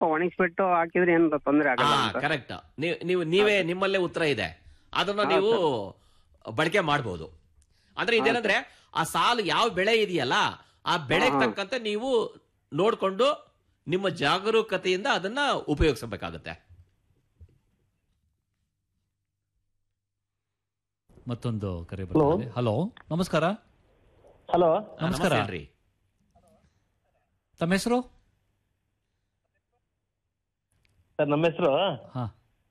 ಒಣಗಿಸ್ಬಿಟ್ಟು ಹಾಕಿದ್ರೆ ಏನು ತೊಂದರೆ ಆಗಲ್ಲ ಹಾ ಅಂತ ಕರೆಕ್ಟ್ ನೀವು ನೀವೇ ನಿಮ್ಮಲ್ಲೇ ಉತ್ತರ ಇದೆ ಅದನ್ನ ನೀವು ಬಳಕೆ ಮಾಡಬಹುದು ಅಂದ್ರೆ ಇದೇನಂದ್ರೆ ಆ ಸಾಲು ಯಾವ ಬೆಳೆ ಇದೆಯಲ್ಲ ಆ ಬೆಳೆಗೆ ತಕ್ಕಂತೆ ನೀವು ನೋಡ್ಕೊಂಡು ನಿಮ್ಮ ಜಾಗರೂಕತೆಯಿಂದ ಅದನ್ನ ಉಪಯೋಗಿಸಬೇಕಾಗತ್ತೆ ಮತ್ತೊಂದು ಕರೆ ಬರ್ತಾರೆ ಹಲೋ ನಮಸ್ಕಾರ ಹಲೋ ಆ, ನಮಸ್ಕಾರ. ನಮಸ್ತೆ ಹೇಳ್ರಿ ತಮ್ಮ ಹೆಸರು ಸರ್ ನಮ್ಮ ಹೆಸರು ಹಾ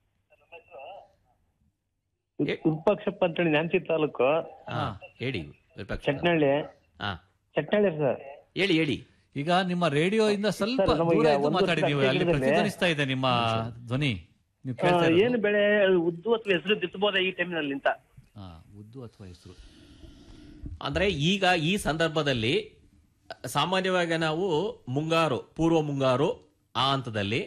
ವಿರೂಪಾಕ್ಷಪ್ಪ ಅಂತೇಳಿ ನ್ಯಾನ್ಸಿ ತಾಲೂಕು ಹಾ ಹೇಳಿ ವಿರೂಪಾಕ್ಷ. ಚಟ್ನಳ್ಳಿ ಹಾ ಚಟ್ನಳ್ಳಿ ಸರ್ ಹೇಳಿ ಹೇಳಿ ಈಗ ನಿಮ್ಮ ರೇಡಿಯೋ ಇಂದ ಸ್ವಲ್ಪ ಸರ್, ನಮಗೆ ದೂರ ಇದ್ದು ಒಂದು ಮಾತಾಡಿ ನೀವು ಅಲ್ಲಿ ವರ್ಷದ ಪ್ರತಿಧ್ವನಿಸ್ತಾ ಇದೆ ನಿಮ್ಮ ಧ್ವನಿ ನೀವು ಆ, ಕೇಳ್ತಾ ಏನು ಬೆಳೆ ಉದ್ದು ಅಥವಾ ಹೆಸರು ಬಿತ್ತಬಹುದಾ ಈ ಟೈಮ್ನಲ್ಲಿ ಅಂತ ಹಾ ಉದ್ದು ಅಥವಾ ಹೆಸರು ಅಂದ್ರೆ ಈಗ ಈ ಸಂದರ್ಭದಲ್ಲಿ ಸಾಮಾನ್ಯವಾಗಿ ನಾವು ಮುಂಗಾರು ಪೂರ್ವ ಮುಂಗಾರು ಆ ಹಂತದಲ್ಲಿ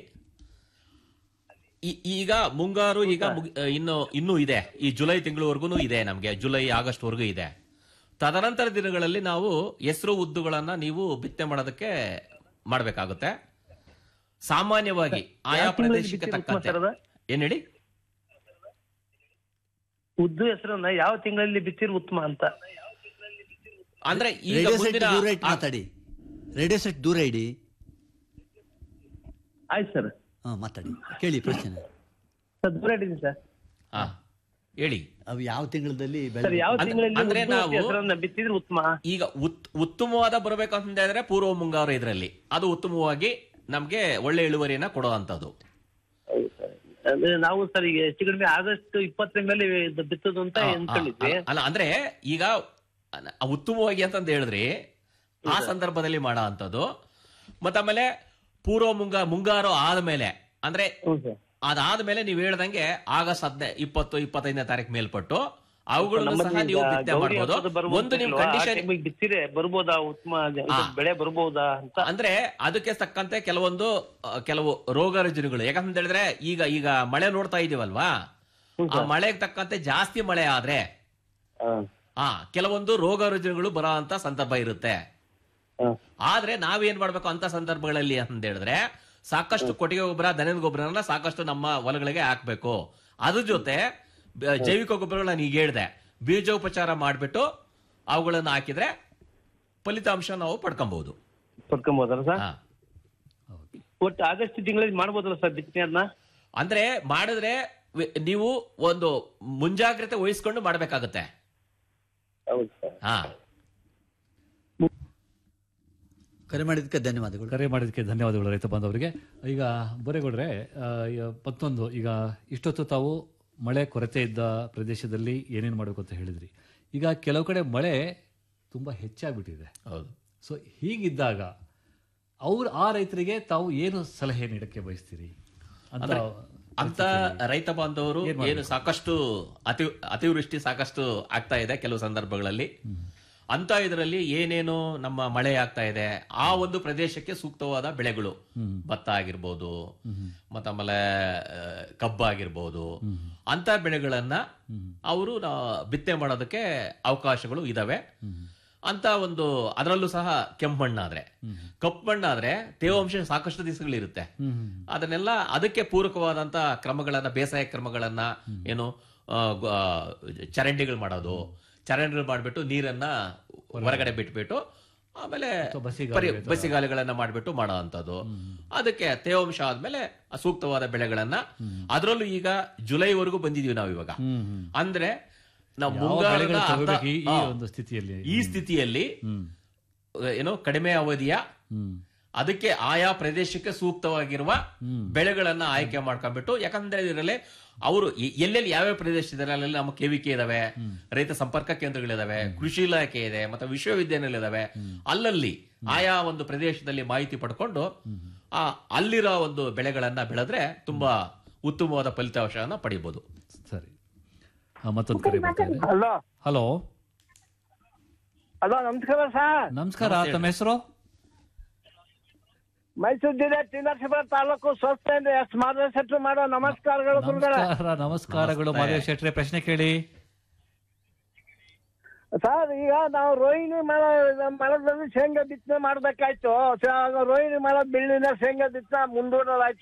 ಈ- ಈಗ ಮುಂಗಾರು ಈಗ ಮುಗಿ- ಇನ್ನು ಇನ್ನೂ ಇದೆ ಈ ಜುಲೈ ತಿಂಗಳವರೆಗೂ ಇದೆ ನಮಗೆ ಜುಲೈ ಆಗಸ್ಟ್ ವರೆಗೂ ಇದೆ ತದನಂತರ ದಿನಗಳಲ್ಲಿ ನಾವು ಹೆಸರು ಉದ್ದುಗಳನ್ನ ನೀವು ಬಿತ್ತನೆ ಮಾಡೋದಕ್ಕೆ ಮಾಡಬೇಕಾಗುತ್ತೆ ಸಾಮಾನ್ಯವಾಗಿ ಆಯಾ ಯಾವ ತಿಂಗಳಲ್ಲಿ ಪ್ರದೇಶಕ್ಕೆ ಬಿತ್ತಿದ್ರೆ ಉತ್ತಮ ತಕ್ಕಂತೆ ಸರ್ ಅದು? ಏನ್ ಹೇಳಿ ಉದ್ದು ಹೆಸರನ್ನ ಯಾವ ತಿಂಗಳಲ್ಲಿ ಬಿತ್ತಿರು ಉತ್ತಮ ಅಂತ ಅಂದ್ರೆ ಈಗ ರೇಡಿಯೋ ಸೆಟ್ ಮುಂದಿನ ದೂರ ಇಟ್ಟು ಮಾತಾಡಿ ರೇಡಿಯೋ ಸೆಟ್ ದೂರ ಇಡಿ ಆಯ್ತು ಸರ್ ಹಾ ಮಾತಾಡಿ ಕೇಳಿ ಪ್ರಶ್ನೆ ಸರ್ ದೂರ ಇದ್ದೀನಿ ಸರ್ ಆ, ಹೇಳಿ ಅವು ಯಾವ ತಿಂಗಳಲ್ಲಿ ಬೆಳೆ ಸರ್ ಯಾವ ಅಂದ್ರೆ- ತಿಂಗಳಲ್ಲಿ ಅಂದ್ರೆ ಉದ್ದು ನಾವು- ಹೆಸರನ್ನ ಬಿತ್ತಿದ್ರೆ ಉತ್ತಮ ಈಗ ಉತ್- ಉತ್ತಮವಾದ ಬರಬೇಕು ಅಂತ ಹೇಳಿದ್ರೆ ಪೂರ್ವ ಮುಂಗಾರು ಇದರಲ್ಲಿ ಅದು ಉತ್ತಮವಾಗಿ ನಮ್ಗೆ ಒಳ್ಳೆ ಇಳುವರಿಯನ್ನ ಕೊಡುವಂತದ್ದು ಹೌದು ಸರ್. ಅಂದ್ರೆ ನಾವು ಸರ್ ಈಗ ಹೆಚ್ಚು ಕಡಿಮೆ ಆಗಸ್ಟ್ ಇಪ್ಪತ್ತರಲ್ಲಿ ಇದು ಬಿತ್ತೋದು ಅಂತ ಅನ್ಕೊಂಡಿದ್ವಿ ಅಲ್ಲ ಅಂದ್ರೆ ಈಗ ಅಲ್ಲ, ಉತ್ತಮವಾಗಿ ಅಂತಂದ ಹೇಳಿದ್ರಿ ಆ ಸಂದರ್ಭದಲ್ಲಿ ಮಾಡೋ ಅಂತದ್ದು ಮತ್ತಾಮೇಲೆ ಪೂರ್ವ ಮುಂಗ ಮುಂಗಾರು ಆದ್ಮೇಲೆ ಅಂದ್ರೆ ಹ್ಞೂ ಸರ್ ಅದಾದ್ಮೇಲೆ ನೀವು ಹೇಳ್ದಂಗೆ ಆಗಸ್ಟ್ ಹದಿನೈ ಇಪ್ಪತ್ತು ಇಪ್ಪತ್ತೈದನೇ ತಾರೀಕು ಮೇಲ್ಪಟ್ಟು ಅವುಗಳನ್ನು ಸಹ ನಮ್ಮಲ್ಲಿ ನೀವು ಈಗ ಬಿತ್ತನೆ ಗೌರಿ ಹಬ್ಬದ ಮಾಡಬಹುದು ಬರ್ಬೋದು ಒಂದು ನಿಮ್ ಅಲ್ವಾ? ಆ ಕಂಡೀಷನ್ ಟೈಮಿಗೆ ಬಿತ್ತಿರೆ ಬರ್ಬೋದಾ ಉತ್ತಮ ಇದು ಹಾ. ಬೆಳೆ ಬರ್ಬೋದಾ ಅಂತ ಅಂದ್ರೆ ಅದಕ್ಕೆ ತಕ್ಕಂತೆ ಕೆಲವೊಂದು ಆ, ಕೆಲವು ರೋಗ ರುಜಿನಗಳು ಯಾಕಂತ ಹೇಳಿದ್ರೆ ಈಗ ಈಗ ಮಳೆ ನೋಡ್ತಾ ಇದೀವಲ್ವಾ ಆ ಮಳೆಗೆ ತಕ್ಕಂತೆ ಜಾಸ್ತಿ ಮಳೆ ಆದ್ರೆ ಹಾ. ಆ ಕೆಲವೊಂದು ರೋಗ ರುಜಿನಗಳು ಬರೋ ಅಂತ ಸಂದರ್ಭ ಇರುತ್ತೆ ಹಾ. ಆದ್ರೆ ನಾವೇನ್ ಮಾಡ್ಬೇಕು ಅಂತ ಸಂದರ್ಭಗಳಲ್ಲಿ ಅಂತ ಹೇಳಿದ್ರೆ ಸಾಕಷ್ಟು ಕೊಟ್ಟಿಗೆ ಗೊಬ್ಬರ ದನದ ಗೊಬ್ಬರನ ಸಾಕಷ್ಟು ನಮ್ಮ ಹೊಲಗಳಿಗೆ ಹಾಕ್ಬೇಕು ಅದ್ರ ಜೊತೆ ಬ- ಜೈವಿಕ ಗೊಬ್ಬರಗಳನ್ನ ಈಗ ಹೇಳ್ದೆ ಬೀಜೋಪಚಾರ ಮಾಡ್ಬಿಟ್ಟು ಅವುಗಳನ್ನ ಹಾಕಿದ್ರೆ ಫಲಿತಾಂಶ ನಾವು ಪಡ್ಕೊಬಹುದು ಪಡ್ಕೊಬೋದಲ್ಲ ಸರ್ ಹಾ. ಒಟ್ಟು ಆಗಸ್ಟ್ ತಿಂಗಳಲ್ಲಿ ಮಾಡ್ಬೋದಲ್ಲ ಸರ್ ಬಿತ್ತನೆ ಅದನ್ನ ಅಂದ್ರೆ ಮಾಡಿದ್ರೆ ವಿ- ನೀವು ಒಂದು ಮುಂಜಾಗ್ರತೆ ವಹಿಸ್ಕೊಂಡು ಮಾಡ್ಬೇಕಾಗತ್ತೆ ಹೌದು ಸರ್ ಹಾ ಕರೆ ಮಾಡಿದ್ದಕ್ಕೆ ಧನ್ಯವಾದಗಳು ಕರೆ ಮಾಡಿದ್ದಕ್ಕೆ ಧನ್ಯವಾದಗಳು ರೈತ ಬಾಂಧವರಿಗೆ ಈಗ ಬರೇಗೌಡ್ರೆ ಆ, ಈಗ ಮತ್ತೊಂದು ಈಗ ಇಷ್ಟೊತ್ತು ತಾವು ಮಳೆ ಕೊರತೆ ಇದ್ದ ಪ್ರದೇಶದಲ್ಲಿ ಏನೇನು ಮಾಡಬೇಕು ಅಂತ ಹೇಳಿದ್ರಿ ಈಗ ಕೆಲವು ಕಡೆ ಮಳೆ ತುಂಬ ಹೆಚ್ಚಾಗ್ಬಿಟ್ಟಿದೆ ಹೌದು ಸೊ ಹೀಗಿದ್ದಾಗ ಅವ್ರು ಆ ರೈತರಿಗೆ ತಾವು ಏನು ಸಲಹೆ ನೀಡಕ್ಕೆ ಬಯಸ್ತೀರಿ ಅಂತ ಅಂತ ರೈತ ಬಾಂಧವರು ಏನು ಸಾಕಷ್ಟು ಅತಿ ಅತಿವೃಷ್ಟಿ ಸಾಕಷ್ಟು ಆಗ್ತಾ ಇದೆ ಕೆಲವು ಸಂದರ್ಭಗಳಲ್ಲಿ ಅಂತ ಇದರಲ್ಲಿ ಏನೇನು ನಮ್ಮ ಮಳೆ ಆಗ್ತಾ ಇದೆ ಆ ಒಂದು ಪ್ರದೇಶಕ್ಕೆ ಸೂಕ್ತವಾದ ಬೆಳೆಗಳು ಭತ್ತ ಆಗಿರ್ಬೋದು ಮತ್ತ ಆಮೇಲೆ ಆ, ಕಬ್ಬು ಆಗಿರ್ಬೋದು ಅಂತ ಬೆಳೆಗಳನ್ನ ಅವರು ಬಿತ್ತನೆ ಮಾಡೋದಕ್ಕೆ ಅವಕಾಶಗಳು ಇದಾವೆ ಅಂತ ಒಂದು ಅದರಲ್ಲೂ ಸಹ ಕೆಂಪು ಮಣ್ಣಾದ್ರೆ ಕಪ್ಪು ಮಣ್ಣಾದ್ರೆ ತೇವಾಂಶ ಸಾಕಷ್ಟು ದಿವಸಗಳಿರುತ್ತೆ ಅದನ್ನೆಲ್ಲ ಅದಕ್ಕೆ ಪೂರಕವಾದಂತ ಕ್ರಮಗಳನ್ನ ಬೇಸಾಯ ಕ್ರಮಗಳನ್ನ ಏನು ಆ, ಗ- ಆ, ಚರಂಡಿಗಳು ಮಾಡೋದು ಚರಂಡಿಗಳು ಮಾಡ್ಬಿಟ್ಟು ನೀರನ್ನ ಹೊರಗಡೆ ಬಿಟ್ಬಿಟ್ಟು ಆಮೇಲೆ ಬಸಿಗಾಲುವೆ ಪರಿ- ಬಸಿಗಾಲಿಗಳನ್ನ ಮಾಡ್ಬಿಟ್ಟು ಮಾಡೋ ಅಂತದ್ದು ಅದಕ್ಕೆ ತೇವಾಂಶ ಆದ್ಮೇಲೆ ಆ ಸೂಕ್ತವಾದ ಬೆಳೆಗಳನ್ನ ಅದರಲ್ಲೂ ಈಗ ಜುಲೈವರೆಗೂ ಬಂದಿದೀವಿ ನಾವು ಇವಾಗ ಅಂದ್ರೆ ನಾವು ಯಾವ ಮುಂಗಾರದ ಬೆಳೆಗಳು ಅರ್ಧ- ತಗೋಬೇಕು ಈ- ಈ ಆ, ಒಂದು ಸ್ಥಿತಿಯಲ್ಲಿ ಈ ಸ್ಥಿತಿಯಲ್ಲಿ ಏನೋ ಕಡಿಮೆ ಅವಧಿಯ ಅದಕ್ಕೆ ಆಯಾ ಪ್ರದೇಶಕ್ಕೆ ಸೂಕ್ತವಾಗಿರುವ ಬೆಳೆಗಳನ್ನ ಆಯ್ಕೆ ಮಾಡ್ಕೊಂಡ್ಬಿಟ್ಟು ಯಾಕಂದ್ರೆ ಇದರಲ್ಲಿ ಅವರು ಎ- ಎಲ್ಲೆಲ್ಲಿ ಯಾವ್ಯಾವ ಪ್ರದೇಶದಲ್ಲಿ ಅಲ್ಲೆಲ್ಲ ನಮ್ಮ ಕೆವಿಕೆ ಇದಾವೆ ರೈತ ಸಂಪರ್ಕ ಕೇಂದ್ರಗಳಿದಾವೆ ಕೃಷಿ ಇಲಾಖೆ ಇದೆ ಮತ್ತೆ ವಿಶ್ವವಿದ್ಯಾನಿಲಯ ಇದಾವೆ ಅಲ್ಲಲ್ಲಿ ಆಯಾ ಒಂದು ಪ್ರದೇಶದಲ್ಲಿ ಮಾಹಿತಿ ಪಡ್ಕೊಂಡು ಆ ಅಲ್ಲಿರೋ ಒಂದು ಬೆಳೆಗಳನ್ನ ಬೆಳೆದ್ರೆ ತುಂಬಾ ಉತ್ತಮವಾದ ಫಲಿತಾಂಶವನ್ನ ಪಡಿಬಹುದು ಸರಿ ಆ, ಮತ್ತೊಂದು ಕರೆ ಬರ್ತಾ ಇದೆ ಹಲೋ ಹಲೋ ಹಲೋ ನಮಸ್ಕಾರ ಸರ್ ನಮಸ್ಕಾರ ತಮ್ಮ ಹೆಸರು ಮೈಸೂರು ಜಿಲ್ಲೆ ಟಿ ನರಸೀಪುರ ತಾಲೂಕು ಸ್ವಚ್ಛತೆಯಿಂದ ಎಸ್ ಮಾರ್ಗದರ್ಶನ ಮಾಡೋ ನಮಸ್ಕಾರಗಳು ಗುರುಗಳೇ ನಮಸ್ಕಾರ ನಮಸ್ಕಾರಗಳು ಮಾದೇವ್ ಶೆಟ್ರೆ ಪ್ರಶ್ನೆ ಕೇಳಿ ಸರ್ ಈಗ ನಾವು ರೋಹಿಣಿ ಮಳ ಮಳದಲ್ಲಿ ಶೇಂಗಾ ಬಿತ್ತನೆ ಮಾಡ್ಬೇಕಾಯ್ತು ಸ- ರೋಹಿಣಿ ಮಳ ಬೆಳ್ಳಿನ ಶೇಂಗಾ ಬಿತ್ತನೆ ಮುಂದೂಡಲಾಯ್ತು